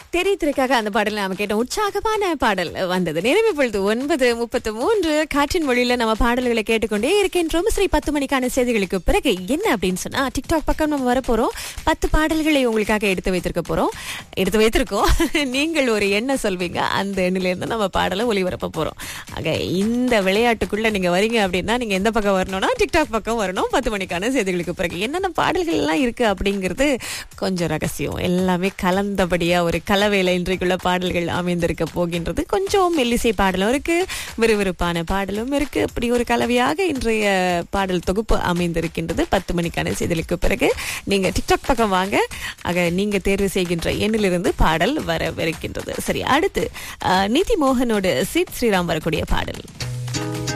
தெரித்திற்காக அந்த பாடல் நாம கேட்டோம் உற்சாகமான பாடல் வந்தது நேரம் இப்பொழுது ஒன்பது முப்பத்து மூன்று காற்றின் மொழியில நம்ம பாடல்களை கேட்டுக்கொண்டே இருக்கின்றோம் சரி பத்து மணிக்கான செய்திகளுக்கு பிறகு என்ன அப்படின்னு சொன்னா டிக்டாக் பக்கம் நம்ம வரப்போறோம் பத்து பாடல்களை உங்களுக்காக எடுத்து வைத்திருக்க போறோம் எடுத்து வைத்திருக்கோம் நீங்கள் ஒரு எண்ணை சொல்வீங்க அந்த எண்ணில இருந்து நம்ம பாடலை ஒளிபரப்ப போறோம் ஆக இந்த விளையாட்டுக்குள்ள நீங்க வரீங்க அப்படின்னா நீங்க எந்த பக்கம் வரணும்னா டிக்டாக் பக்கம் வரணும் பத்து மணிக்கான செய்திகளுக்கு பிறகு என்னென்ன பாடல்கள் எல்லாம் இருக்கு அப்படிங்கிறது கொஞ்சம் ரகசியம் எல்லாமே கலந்தபடியா ஒரு கலவையில இன்றைக்குள்ள பாடல்கள் அமைந்திருக்க போகின்றது கொஞ்சம் மெல்லிசை பாடலும் இருக்கு விறுவிறுப்பான பாடலும் இருக்கு அப்படி ஒரு கலவையாக இன்றைய பாடல் தொகுப்பு அமைந்திருக்கின்றது பத்து மணிக்கான செய்திகளுக்கு பிறகு நீங்க டிக்டாக் பக்கம் வாங்க ஆக நீங்க தேர்வு செய்கின்ற எண்ணிலிருந்து பாடல் வரவிருக்கின்றது சரி அடுத்து அஹ், நிதி மோகனோடு சித் ஸ்ரீராம் வரக்கூடிய பாடல்